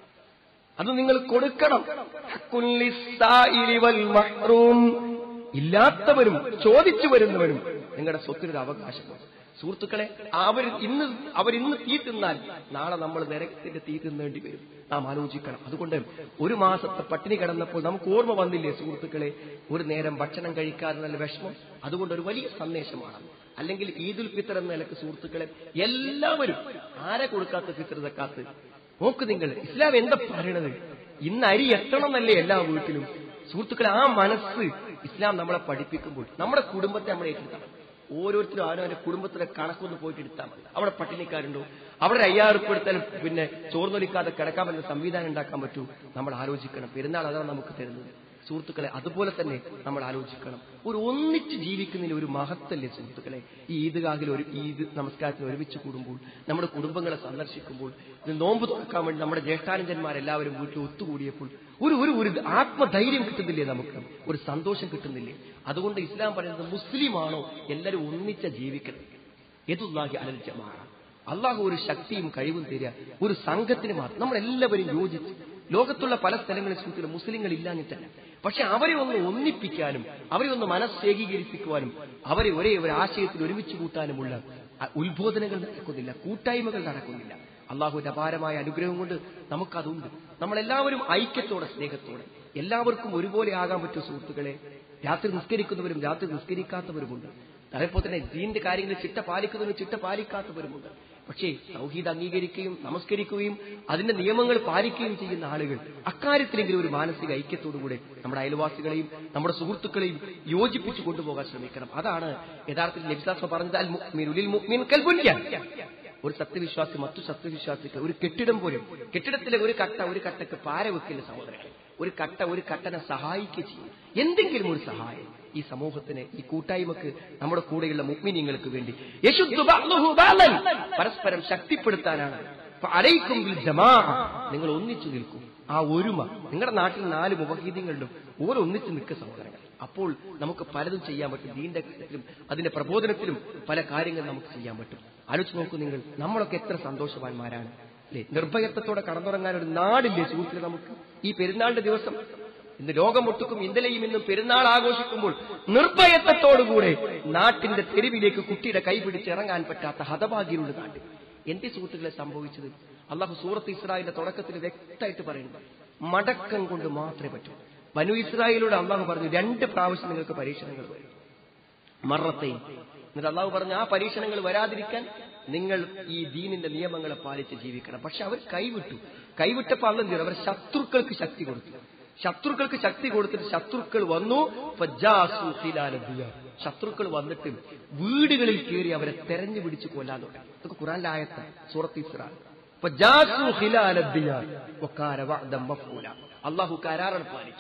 അത് നിങ്ങൾ കൊടുക്കണം ഹഖ്ഖുൻ ലിസ്സായിലി വൽ മഹ്റൂം. ഇല്ലാത്തവരും ചോദിച്ചു വരുന്നവരും നിങ്ങളുടെ സ്വത്തിനൊരു അവകാശമുണ്ട് സുഹൃത്തുക്കളെ അവർ ഇന്ന് അവരിന്ന് തീ തിന്നാൽ നാളെ നമ്മൾ നരകത്തിന്റെ തീ തിന്നേണ്ടി വരും നാം ആലോചിക്കണം അതുകൊണ്ട് ഒരു മാസത്തെ പട്ടിണി കിടന്നപ്പോൾ നമുക്ക് ഓർമ്മ വന്നില്ലേ സുഹൃത്തുക്കളെ ഒരു നേരം ഭക്ഷണം കഴിക്കാതെ നല്ല വിഷമം അതുകൊണ്ട് ഒരു വലിയ സന്ദേശമാണ് അല്ലെങ്കിൽ ഈദുൽ ഫിത്തർ എന്ന നിലക്ക് സുഹൃത്തുക്കളെ എല്ലാവരും ആരെ കൊടുക്കാത്ത ഫിത്തർ തക്കാത്ത് നോക്ക് നിങ്ങൾ ഇസ്ലാം എന്താ പറയണത് ഇന്ന് അരി എത്തണമെന്നല്ലേ എല്ലാ വീട്ടിലും സുഹൃത്തുക്കളെ ആ മനസ്സ് ഇസ്ലാം നമ്മളെ പഠിപ്പിക്കുമ്പോൾ നമ്മുടെ കുടുംബത്തെ നമ്മൾ ഏറ്റെടുക്കണം ഓരോരുത്തരും ആരും അവന്റെ കുടുംബത്തിലെ കണക്കൊന്ന് പോയിട്ട് എടുത്താൽ മതി അവിടെ പട്ടിണിക്കാരുണ്ടോ അവിടെ അയ്യായിരം ഉറുപ്പ് എടുത്താൽ പിന്നെ ചോർന്നൊലിക്കാതെ കിടക്കാമെന്ന സംവിധാനം ഉണ്ടാക്കാൻ പറ്റൂ നമ്മൾ ആലോചിക്കണം പെരുന്നാൾ അതാണ് നമുക്ക് തരുന്നത് സുഹൃത്തുക്കളെ അതുപോലെ തന്നെ നമ്മൾ ആലോചിക്കണം ഒരു ഒന്നിച്ച് ജീവിക്കുന്നതിന് ഒരു മഹത്തല്ലേ സുഹൃത്തുക്കളെ ഈ ഈദ്ഗാഹിൽ ഒരു ഈദ് നമസ്കാരത്തിന് ഒരുമിച്ച് കൂടുമ്പോൾ നമ്മുടെ കുടുംബങ്ങളെ സന്ദർശിക്കുമ്പോൾ ഇത് നോമ്പ് തുറക്കാൻ വേണ്ടി നമ്മുടെ ജ്യേഷ്ഠാനന്ദന്മാരെല്ലാവരും വീട്ടിൽ ഒത്തുകൂടിയപ്പോൾ ഒരു ഒരു ഒരു ആത്മധൈര്യം കിട്ടുന്നില്ലേ നമുക്ക് ഒരു സന്തോഷം കിട്ടുന്നില്ലേ അതുകൊണ്ട് ഇസ്ലാം പറയുന്നത് മുസ്ലിമാണോ എല്ലാവരും ഒന്നിച്ച ജീവിക്കണം എതുല്ലാഹി അലൽ ജമാഅ അള്ളാഹു ഒരു ശക്തിയും കഴിവും തരിക ഒരു സംഘത്തിന് മാത്രം നമ്മളെല്ലാവരും യോജിച്ച് ലോകത്തുള്ള പല സ്ഥലങ്ങളിൽ സുഹൃത്തുക്കൾ മുസ്ലിങ്ങൾ ഇല്ലാഞ്ഞിട്ടല്ല പക്ഷെ അവരെ ഒന്ന് ഒന്നിപ്പിക്കാനും അവരെ ഒന്ന് മനസ്സേകീകരിപ്പിക്കുവാനും അവരെ ഒരേ ഒരു ആശയത്തിൽ ഒരുമിച്ച് കൂട്ടാനുമുള്ള അ- ഉത്ബോധനങ്ങൾ നടക്കുന്നില്ല കൂട്ടായ്മകൾ നടക്കുന്നില്ല അള്ളാഹുവിന്റെ അപാരമായ അനുഗ്രഹം കൊണ്ട് നമുക്കതുണ്ട് നമ്മളെല്ലാവരും ഐക്യത്തോടെ സ്നേഹത്തോടെ എല്ലാവർക്കും ഒരുപോലെ ആകാൻ പറ്റും സുഹൃത്തുക്കളെ രാത്രി നിസ്കരിക്കുന്നവരും രാത്രി നിസ്കരിക്കാത്തവരുമുണ്ട് അതേപോലെ തന്നെ ദീന്റെ കാര്യങ്ങളിൽ ചിട്ട പാലിക്കുന്നവരും ചിട്ട പാലിക്കാത്തവരുമുണ്ട് പക്ഷേ സൗഹീദ് അംഗീകരിക്കുകയും നമസ്കരിക്കുകയും അതിന്റെ നിയമങ്ങൾ പാലിക്കുകയും ചെയ്യുന്ന ആളുകൾ അക്കാര്യത്തിലെങ്കിലും ഒരു മാനസിക ഐക്യത്തോടുകൂടെ നമ്മുടെ അയൽവാസികളെയും നമ്മുടെ സുഹൃത്തുക്കളെയും യോജിപ്പിച്ചു കൊണ്ടുപോകാൻ ശ്രമിക്കണം അതാണ് യഥാർത്ഥത്തിൽ നബിസാസ്മ പറഞ്ഞത് അൽ മുഅ്മിനു ലിൽ മുഅ്മിൻ കൽ ബുൻയാൻ. ഒരു സത്യവിശ്വാസി മറ്റു സത്യവിശ്വാസിക്ക് ഒരു കെട്ടിടം പോലും കെട്ടിടത്തിലെ ഒരു കട്ട ഒരു കട്ടക്ക് പാര വെക്കില്ല സഹോദരങ്ങളെ ഒരു കട്ട ഒരു കട്ടനെ സഹായിക്കുക ചെയ്യും എന്തെങ്കിലും ഒരു സഹായം ഈ സമൂഹത്തിന് ഈ കൂട്ടായ്മക്ക് നമ്മുടെ കൂടെയുള്ള മുഗ്മിനിങ്ങൾക്ക് വേണ്ടി യശുദ്ധു ബഅ്ദുഹു ബഅ്ദൻ. പരസ്പരം ശക്തിപ്പെടുത്താനാണ് അലൈക്കും ബിൽ ജമാഅ. നിങ്ങൾ ഒന്നിച്ചു നിൽക്കൂ ആ ഒരുമ നിങ്ങളുടെ നാട്ടിൽ നാല് മുഖഗീതങ്ങളിലും ഓരോ ഒന്നിച്ച് നിൽക്കുക സഹോദരങ്ങൾ അപ്പോൾ നമുക്ക് പലതും ചെയ്യാൻ പറ്റും ദീന്റെ കാര്യത്തിലും അതിന്റെ പ്രബോധനത്തിലും പല കാര്യങ്ങൾ നമുക്ക് ചെയ്യാൻ പറ്റും ആലോചിച്ച് നോക്കൂ നിങ്ങൾ നമ്മളൊക്കെ എത്ര സന്തോഷവാന്മാരാണ് അല്ലേ നിർഭയത്വത്തോടെ കടന്നുറങ്ങാൻ ഒരു നാടില്ലേ സുഹൃത്തുക്കളെ നമുക്ക് ഈ പെരുന്നാളിന്റെ ദിവസം ഇന്ന് ലോകമൊട്ടുക്കും ഇന്നലെയും ഇന്നും പെരുന്നാൾ ആഘോഷിക്കുമ്പോൾ നിർഭയത്വത്തോടുകൂടെ നാട്ടിന്റെ തെരുവിലേക്ക് കുട്ടിയുടെ കൈപിടിച്ച് ഇറങ്ങാൻ പറ്റാത്ത ഹതഭാഗ്യരുടെ നാട്ടിൽ എന്റെ സുഹൃത്തുക്കളെ സംഭവിച്ചത് അള്ളാഹു സൂറത്ത് ഇസ്രായേലിന്റെ തുടക്കത്തിൽ വ്യക്തമായിട്ട് പറയുന്നു മടക്കം കൊണ്ട് മാത്രമേ പറ്റൂ ബനു ഇസ്രായേലിലൂടെ അള്ളാഹു പറഞ്ഞു രണ്ട് പ്രാവശ്യം നിങ്ങൾക്ക് പരീക്ഷണങ്ങൾ വരും മറത്തെയും എന്നിട്ട് അള്ളാഹു പറഞ്ഞു ആ പരീക്ഷണങ്ങൾ വരാതിരിക്കാൻ നിങ്ങൾ ഈ ദീനിന്റെ നിയമങ്ങളെ പാലിച്ച് ജീവിക്കണം പക്ഷെ അവർ കൈവിട്ടു കൈവിട്ടപ്പോൾ അള്ള എന്ത് ചെയ്തു അവർ ശത്രുക്കൾക്ക് ശക്തി കൊടുത്തു ശത്രുക്കൾക്ക് ശക്തി കൊടുത്തിട്ട് ശത്രുക്കൾ വന്നു ഫജാസു ഖിലാല ദിയാർ. ശത്രുക്കൾ വന്നിട്ട് വീടുകളിൽ കയറി അവരെ തെരഞ്ഞു പിടിച്ച് കൊല്ലാൻ തുടങ്ങി ഇതൊക്കെ ഖുറാനിലെ ആയത്ത സൂറത്ത് ഇസ്രാ ഫജാസു ഖിലാല ദിയാർ. വകാന വഅദൻ മഫ്ഊല. അള്ളാഹു കരാറാണ് പാലിച്ചു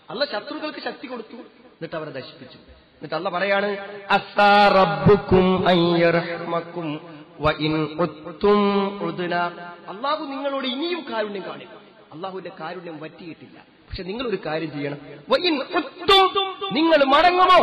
അല്ല ശത്രുക്കൾക്ക് ശക്തി കൊടുത്തു എന്നിട്ട് അവരെ നശിപ്പിച്ചു എന്നിട്ട് അല്ല പറയാണ് അസ്സാ റബ്ബുക്കും അയ്യർഹമക്കും വ ഇൻ ഉത്തും ഉദ്ന. അള്ളാഹു നിങ്ങളോട് ഇനിയും കാരുണ്യം കാണിക്കും അള്ളാഹുവിന്റെ കാരുണ്യം പറ്റിയിട്ടില്ല പക്ഷെ നിങ്ങൾ ഒരു കാര്യം ചെയ്യണം വ ഇൻ ഉത്തും. നിങ്ങൾ മടങ്ങുമോ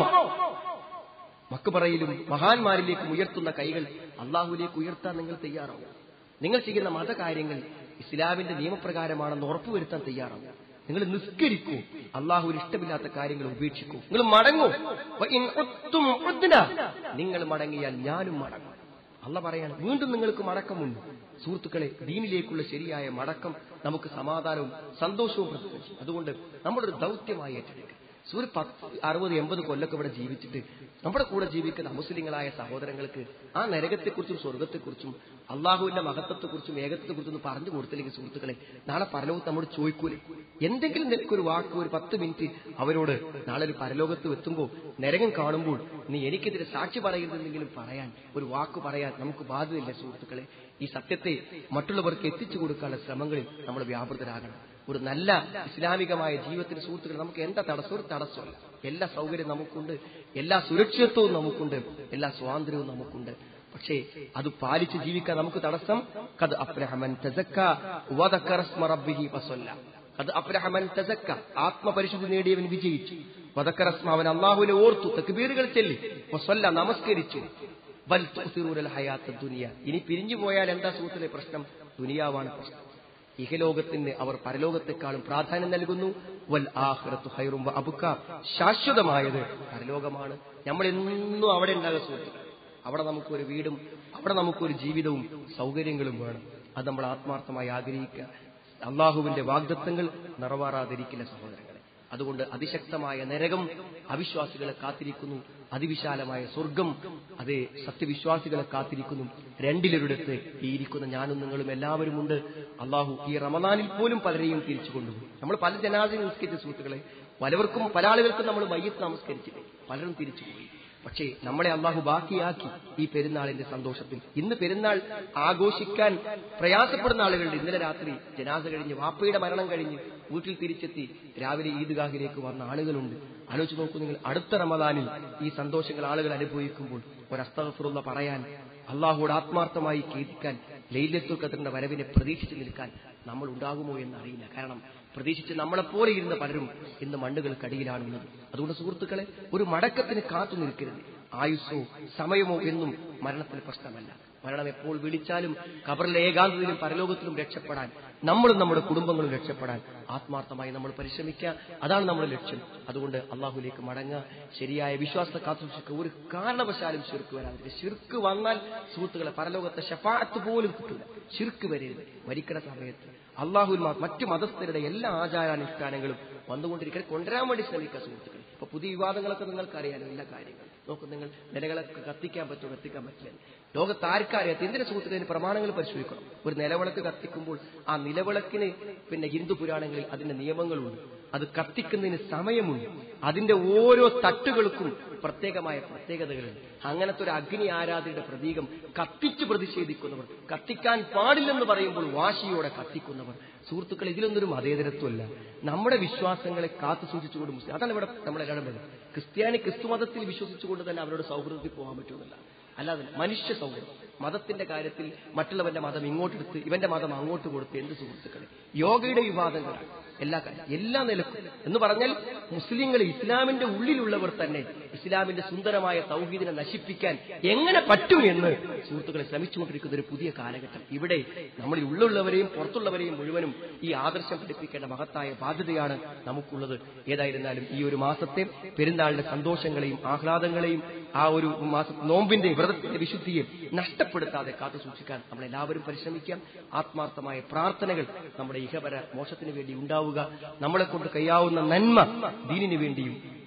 മക്ക് പറയിലും മഹാന്മാരിലേക്ക് ഉയർത്തുന്ന കൈകൾ അള്ളാഹുവിലേക്ക് ഉയർത്താൻ നിങ്ങൾ തയ്യാറാവും നിങ്ങൾ ചെയ്യുന്ന മതകാര്യങ്ങൾ ഇസ്ലാമിന്റെ നിയമപ്രകാരമാണെന്ന് ഉറപ്പുവരുത്താൻ തയ്യാറാവും നിങ്ങൾ നിസ്കരിക്കൂ അള്ളാഹുവിന് ഇഷ്ടമില്ലാത്ത കാര്യങ്ങൾ ഉപേക്ഷിക്കൂ നിങ്ങൾ മടങ്ങൂ വ ഇൻ ഉത്തും ഉദ്ന. നിങ്ങൾ മടങ്ങിയാൽ ഞാനും മടങ്ങും അല്ല പറയാണ് വീണ്ടും നിങ്ങൾക്ക് മടക്കമുണ്ട് സുഹൃത്തുക്കളെ ദീനിലേക്കുള്ള ശരിയായ മടക്കം നമുക്ക് സമാധാനവും സന്തോഷവും പ്രദർശിക്കും അതുകൊണ്ട് നമ്മുടെ ഒരു ദൗത്യമായി ഏറ്റെടുക്കുക ഒരു പത്ത് അറുപത് എൺപത് കൊല്ലൊക്കെ ഇവിടെ ജീവിച്ചിട്ട് നമ്മുടെ കൂടെ ജീവിക്കുന്ന അമുസ്ലിങ്ങളായ സഹോദരങ്ങൾക്ക് ആ നരകത്തെക്കുറിച്ചും സ്വർഗത്തെക്കുറിച്ചും അള്ളാഹുവിന്റെ മഹത്വത്തെക്കുറിച്ചും ഏകത്വത്തെക്കുറിച്ചും ഒന്ന് പറഞ്ഞു കൊടുത്തില്ലെങ്കിൽ സുഹൃത്തുക്കളെ നാളെ പരലോകത്ത് നമ്മോട് ചോദിക്കൂലേ എന്തെങ്കിലും നിനക്കൊരു വാക്ക് ഒരു പത്ത് മിനിറ്റ് അവരോട് നാളെ ഒരു പരലോകത്ത് എത്തുമ്പോൾ നരകം കാണുമ്പോൾ നീ എനിക്കെതിരെ സാക്ഷി പറയരുതെന്നെങ്കിലും പറയാൻ ഒരു വാക്ക് പറയാൻ നമുക്ക് ബാധ്യതയില്ല സുഹൃത്തുക്കളെ ഈ സത്യത്തെ മറ്റുള്ളവർക്ക് എത്തിച്ചു കൊടുക്കാനുള്ള ശ്രമങ്ങളിൽ നമ്മൾ വ്യാപൃതരാകണം ഒരു നല്ല ഇസ്ലാമികമായ ജീവിതത്തിന് സുഹൃത്തുക്കൾ നമുക്ക് എന്താ തടസ്സം ഒരു തടസ്സമല്ല എല്ലാ സൗകര്യവും നമുക്കുണ്ട് എല്ലാ സുരക്ഷിതത്വവും നമുക്കുണ്ട് എല്ലാ സ്വാതന്ത്ര്യവും നമുക്കുണ്ട് പക്ഷേ അത് പാലിച്ച് ജീവിക്കാൻ നമുക്ക് തടസ്സം കത് അബ്രഹമൻ തസക്ക വദക്കറ സ്മ റബ്ബിഹി ഫസല്ല അത് അബ്രഹമൻ തസക്ക ആത്മപരിശുദ്ധി നേടിയവൻ വിജയിച്ചു വദക്കറസ്മ അവൻ അള്ളാഹുവിനെ ഓർത്തു തക്ബീറുകൾ ചെല്ലി ഫസല്ല നമസ്കരിച്ചു ബൽ തുസിറൂനൽ ഹയാത്ത ദുനിയ ഇനി പിരിഞ്ഞു പോയാൽ എന്താ സുഹൃത്തിലെ പ്രശ്നം ദുനിയാവാണ് പ്രശ്നം ഇഹലോകത്തിന് അവർ പരലോകത്തെക്കാളും പ്രാധാന്യം നൽകുന്നു വൽ ആഹ്റത്തു ഹൈറും അബുക്ക ശാശ്വതമായത് പരലോകമാണ് നമ്മൾ എന്നും അവിടെ ഉണ്ടാകുക സുഹൃത്തുക്കൾ അവിടെ നമുക്കൊരു വീടും അവിടെ നമുക്കൊരു ജീവിതവും സൗകര്യങ്ങളും വേണം അത് നമ്മൾ ആത്മാർത്ഥമായി ആഗ്രഹിക്കുക അള്ളാഹുവിന്റെ വാഗ്ദത്തങ്ങൾ നിറവേറാതിരിക്കില്ല സഹോദരങ്ങളെ അതുകൊണ്ട് അതിശക്തമായ നരകം അവിശ്വാസികളെ കാത്തിരിക്കുന്നു അതിവിശാലമായ സ്വർഗം അത് സത്യവിശ്വാസികളെ കാത്തിരിക്കുന്നു രണ്ടിലൊരിടത്ത് ഈ ഇരിക്കുന്ന ഞാനും നിങ്ങളും എല്ലാവരും ഉണ്ട് അള്ളാഹു ഈ റമദാനിൽ പോലും പലരെയും തിരിച്ചു കൊണ്ടുപോകും നമ്മൾ പല ജനാദിനെ നിസ്കരിച്ച സുഹൃത്തുക്കളെ പലവർക്കും പല ആളുകൾക്കും നമ്മൾ മയ്യത്ത് നമസ്കരിച്ചില്ലേ പലരും തിരിച്ചുപോയി പക്ഷേ നമ്മളെ അള്ളാഹു ബാക്കിയാക്കി ഈ പെരുന്നാളിന്റെ സന്തോഷത്തിൽ ഇന്ന് പെരുന്നാൾ ആഘോഷിക്കാൻ പ്രയാസപ്പെടുന്ന ആളുകളുണ്ട് ഇന്നലെ രാത്രി ജനാസ കഴിഞ്ഞ് വാപ്പയുടെ മരണം കഴിഞ്ഞ് വീട്ടിൽ തിരിച്ചെത്തി രാവിലെ ഈദ്ഗാഹിലേക്ക് വന്ന ആളുകളുണ്ട് ആലോചിച്ച് നോക്കൂ നിങ്ങൾ അടുത്ത റമദാനിൽ ഈ സന്തോഷങ്ങൾ ആളുകൾ അനുഭവിക്കുമ്പോൾ ഒരസ്തഫുറുള്ള പറയാൻ അള്ളാഹുவோട് ആത്മാർത്ഥമായി കേൾക്കാൻ ലൈലത്തുൽ ഖദറിന്റെ വരവിനെ പ്രതീക്ഷിച്ചു നിൽക്കാൻ നമ്മൾ ഉണ്ടാകുമോ എന്ന് അറിയില്ല കാരണം പ്രതീക്ഷിച്ച് നമ്മളെപ്പോലെ ഇരുന്ന പലരും ഇന്ന് മണ്ണുകൾക്കടിയിലാണുള്ളത് അതുകൊണ്ട് സുഹൃത്തുക്കളെ ഒരു മടക്കത്തിന് കാത്തു നിൽക്കരുത് ആയുസ്സോ സമയമോ എന്നും മരണത്തിന് പ്രശ്നമല്ല മരണം എപ്പോൾ വിളിച്ചാലും കബറിലെ ഏകാന്തതയിലും പരലോകത്തിലും രക്ഷപ്പെടാൻ നമ്മളും നമ്മുടെ കുടുംബങ്ങളും രക്ഷപ്പെടാൻ ആത്മാർത്ഥമായി നമ്മൾ പരിശ്രമിക്കുക അതാണ് നമ്മുടെ ലക്ഷ്യം അതുകൊണ്ട് അള്ളാഹുലേക്ക് മടങ്ങുക ശരിയായ വിശ്വാസത്തെ കാത്തുസൂക്ഷിക്കുക ഒരു കാരണവശാലും ശിർക്ക് വരാതിരിക്കുക ശിർക്ക് വന്നാൽ സുഹൃത്തുക്കളെ പരലോകത്തെ ഷഫാത്ത് പോലും കിട്ടില്ല ശിർക്ക് വരരുത് മരിക്കണ സമയത്ത് അള്ളാഹുൽ മറ്റു മതസ്ഥരുടെ എല്ലാ ആചാരാനുഷ്ഠാനങ്ങളും വന്നുകൊണ്ടിരിക്കാൻ കൊണ്ടുവരാൻ വേണ്ടി ശ്രമിക്കുക സുഹൃത്തുക്കളെ ഇപ്പൊ പുതിയ വിവാദങ്ങളൊക്കെ നിങ്ങൾക്ക് അറിയാലോ എല്ലാ കാര്യങ്ങളും നോക്കും നിങ്ങൾ നിലകളൊക്കെ കത്തിക്കാൻ പറ്റുമോ കത്തിക്കാൻ പറ്റില്ല ലോകത്ത് ആർക്കറിയാത്ത എന്തിനെ സുഹൃത്തുക്കളിന് പ്രമാണങ്ങൾ പരിശോധിക്കണം ഒരു നിലവിളക്ക് കത്തിക്കുമ്പോൾ ആ നിലവിളക്കിന് പിന്നെ ഹിന്ദു പുരാണങ്ങളിൽ അതിന്റെ നിയമങ്ങളുണ്ട് അത് കത്തിക്കുന്നതിന് സമയമുണ്ട് അതിന്റെ ഓരോ തട്ടുകൾക്കും പ്രത്യേകമായ പ്രത്യേകതകളുണ്ട് അങ്ങനത്തെ ഒരു അഗ്നി ആരാധനയുടെ പ്രതീകം കത്തിച്ച് പ്രതിഷേധിക്കുന്നവർ കത്തിക്കാൻ പാടില്ലെന്ന് പറയുമ്പോൾ വാശിയോടെ കത്തിക്കുന്നവർ സുഹൃത്തുക്കൾ ഇതിലൊന്നൊരു മതേതരത്വമല്ല നമ്മുടെ വിശ്വാസങ്ങളെ കാത്തു സൂക്ഷിച്ചുകൊണ്ട് മുസ്ലിം അതാണ് ഇവിടെ നമ്മളെല്ലാവരും പറയുന്നത് ക്രിസ്ത്യാനി ക്രിസ്തു മതത്തിൽ വിശ്വസിച്ചുകൊണ്ട് തന്നെ അവരോട് സൗഹൃദത്തിൽ പോകാൻ പറ്റുന്നില്ല അല്ലാതെ മനുഷ്യ സൗഹൃദം മതത്തിന്റെ കാര്യത്തിൽ മറ്റുള്ളവന്റെ മതം ഇങ്ങോട്ടെടുത്ത് ഇവന്റെ മതം അങ്ങോട്ട് കൊടുത്ത് എന്ത് സുഹൃത്തുക്കളെ യോഗയുടെ വിവാദങ്ങളാണ് എല്ലാ കാര്യം എല്ലാ നിലക്കും എന്ന് പറഞ്ഞാൽ മുസ്ലിങ്ങൾ ഇസ്ലാമിന്റെ ഉള്ളിലുള്ളവർ തന്നെ ഇസ്ലാമിന്റെ സുന്ദരമായ തൗഹീദിനെ നശിപ്പിക്കാൻ എങ്ങനെ പറ്റും എന്ന് സുഹൃത്തുക്കളെ ശ്രമിച്ചുകൊണ്ടിരിക്കുന്ന ഒരു പുതിയ കാലഘട്ടം ഇവിടെ നമ്മളിൽ ഉള്ളുള്ളവരെയും പുറത്തുള്ളവരെയും മുഴുവനും ഈ ആദർശം പഠിപ്പിക്കേണ്ട മഹത്തായ ബാധ്യതയാണ് നമുക്കുള്ളത് ഏതായിരുന്നാലും ഈ ഒരു മാസത്തെ പെരുന്നാളിന്റെ സന്തോഷങ്ങളെയും ആഹ്ലാദങ്ങളെയും ആ ഒരു മാസ നോമ്പിന്റെ വ്രതത്തിന്റെ വിശുദ്ധിയെ നഷ്ടപ്പെടുത്താതെ കാത്തു സൂക്ഷിക്കാൻ നമ്മളെല്ലാവരും പരിശ്രമിക്കാം ആത്മാർത്ഥമായ പ്രാർത്ഥനകൾ നമ്മുടെ ഇഹപര മോശത്തിന് വേണ്ടി ഉണ്ടാവുക നമ്മളെ കൊണ്ട് കഴിയാവുന്ന നന്മ ദീനിനു വേണ്ടിയും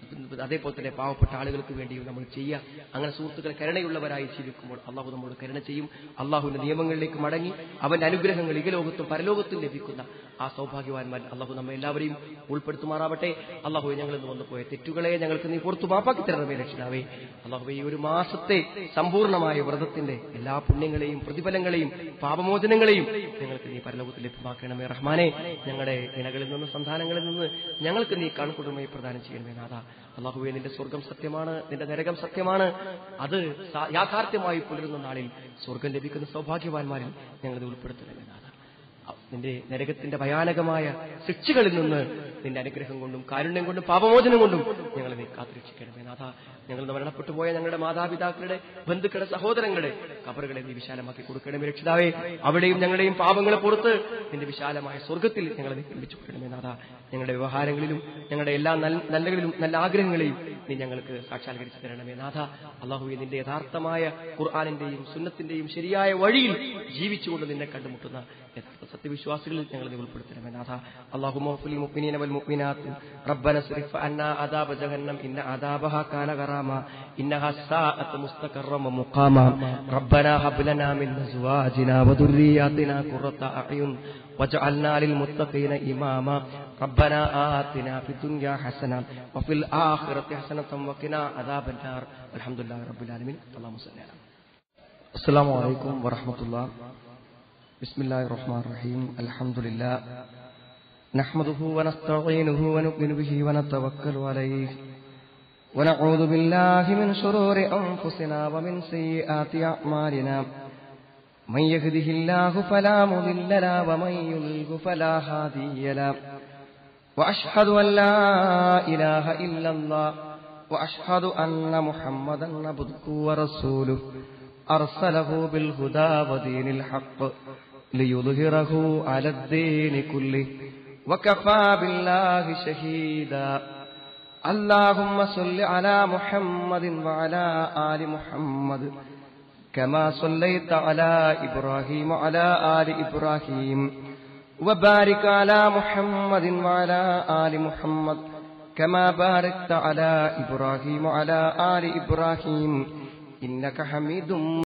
അതേപോലെ തന്നെ പാവപ്പെട്ട ആളുകൾക്ക് വേണ്ടിയും നമ്മൾ ചെയ്യുക അങ്ങനെ സുഹൃത്തുക്കൾ കരുണയുള്ളവരായി ജീവിക്കുമ്പോൾ അള്ളാഹു നമ്മോട് കരുണ ചെയ്യും അള്ളാഹുവിന്റെ നിയമങ്ങളിലേക്ക് മടങ്ങി അവന്റെ അനുഗ്രഹങ്ങൾ ഇകലോകത്തും പരലോകത്തും ലഭിക്കുന്ന ആ സൗഭാഗ്യവാന്മാർ അള്ളാഹു നമ്മെ എല്ലാവരെയും ഉൾപ്പെടുത്തുമാറാവട്ടെ അള്ളാഹു ഞങ്ങൾ ഇന്ന് വന്നു പോയ തെറ്റുകളെ ഞങ്ങൾക്ക് നീ പുറത്തു മാപ്പാക്കി തരണമേ രക്ഷിതാവേ അള്ളാഹു ഈ ഒരു മാസത്തെ സമ്പൂർണ്ണമായ വ്രതത്തിന്റെ എല്ലാ പുണ്യങ്ങളെയും പ്രതിഫലങ്ങളെയും പാപമോചനങ്ങളെയും ഞങ്ങൾക്ക് നീ പരലോകത്തിൽ ലഭ്യമാക്കണമേ റഹ്മാനെ ഞങ്ങളുടെ ഇണകളിൽ നിന്ന് സന്താനങ്ങളിൽ നിന്ന് ഞങ്ങൾക്ക് നീ കൺകുടുമയെ പ്രദാനം ചെയ്യണമേ നാഥ അള്ളാഹുവെ നിന്റെ സ്വർഗം സത്യമാണ് നിന്റെ നരകം സത്യമാണ് അത് സാ- യാഥാർത്ഥ്യമായി പുലരുന്ന നാളിൽ സ്വർഗം ലഭിക്കുന്ന സൗഭാഗ്യവാന്മാരിൽ ഞങ്ങളത് ഉൾപ്പെടുത്തണമേ നാഥ നിന്റെ നരകത്തിന്റെ ഭയാനകമായ ശിക്ഷകളിൽ നിന്ന് നിന്റെ അനുഗ്രഹം കൊണ്ടും കാരുണ്യം കൊണ്ടും പാപമോചനം കൊണ്ടും ഞങ്ങളെ നീ കാത്തുരക്ഷിക്കണമേ നാഥ ഞങ്ങൾ ഇന്ന് മരണപ്പെട്ടു പോയ ഞങ്ങളുടെ മാതാപിതാക്കളുടെ ബന്ധുക്കളുടെ സഹോദരങ്ങളുടെ കബറുകളെ നീ വിശാലമാക്കി കൊടുക്കണമേ രക്ഷിതാവേ അവിടെയും ഞങ്ങളുടെയും പാപങ്ങളെ പുറത്ത് നിന്റെ വിശാലമായ സ്വർഗത്തിൽ ഞങ്ങളെ നീ പിടിച്ചു കൊടുക്കണമേ നാഥ ഞങ്ങളുടെ വ്യവഹാരങ്ങളിലും ഞങ്ങളുടെ എല്ലാ നൽ- നന്മകളിലും നല്ല ആഗ്രഹങ്ങളെയും നീ ഞങ്ങൾക്ക് സാക്ഷാത്കരിച്ചു തരണമേ നാഥ അള്ളാഹുവെ നിന്റെ യഥാർത്ഥമായ ഖുർആാനിന്റെയും സുന്നത്തിന്റെയും ശരിയായ വഴിയിൽ ജീവിച്ചുകൊണ്ട് നിന്നെ കണ്ടുമുട്ടുന്ന യഥാർത്ഥ സത്യവിശ്വാസികളിൽ ഞങ്ങൾ നീ ഉൾപ്പെടുത്തണമേ നാഥ അള്ളാഹു മഹഫുൽ മുഅ്മിനീന വൽ മുഅ്മിനാത്ത് റബ്ബന സ്രിഫ് അന്നാ അദാബ ജഹന്നം ഇന്ന അദാബഹ കാന ഗറാമ ഇന്നഹ സാഅത്ത് മുസ്തഖറ വമുഖാമ റബ്ബന ഹബ് ലനാ മിൻ അസ്വാജിനാ വദുർരിയാതിനാ ഖുറത അഅ്യുൻ واجعلنا للمتقين إماما ربنا آتنا في الدنيا حسنة وفي الآخرة حسنة وقنا عذاب النار الحمد لله رب العالمين اللهم صل على السلام عليكم ورحمة الله بسم الله الرحمن الرحيم الحمد لله نحمده ونستعينه ونؤمن به ونتوكل عليه ونعوذ بالله من شرور أنفسنا ومن سيئات أعمالنا من يهده الله فلا مضل له ومن يضلل فلا هادي له وأشهد أن لا إله إلا الله وأشهد أن محمدا عبده ورسوله أرسله بالهدى ودين الحق ليظهره على الدين كله وكفى بالله شهيدا اللهم صل على محمد وعلى آل محمد كما صليت على إبراهيم وعلى آل إبراهيم وبارك على محمد وعلى آل محمد كما باركت على إبراهيم وعلى آل إبراهيم إنك حميد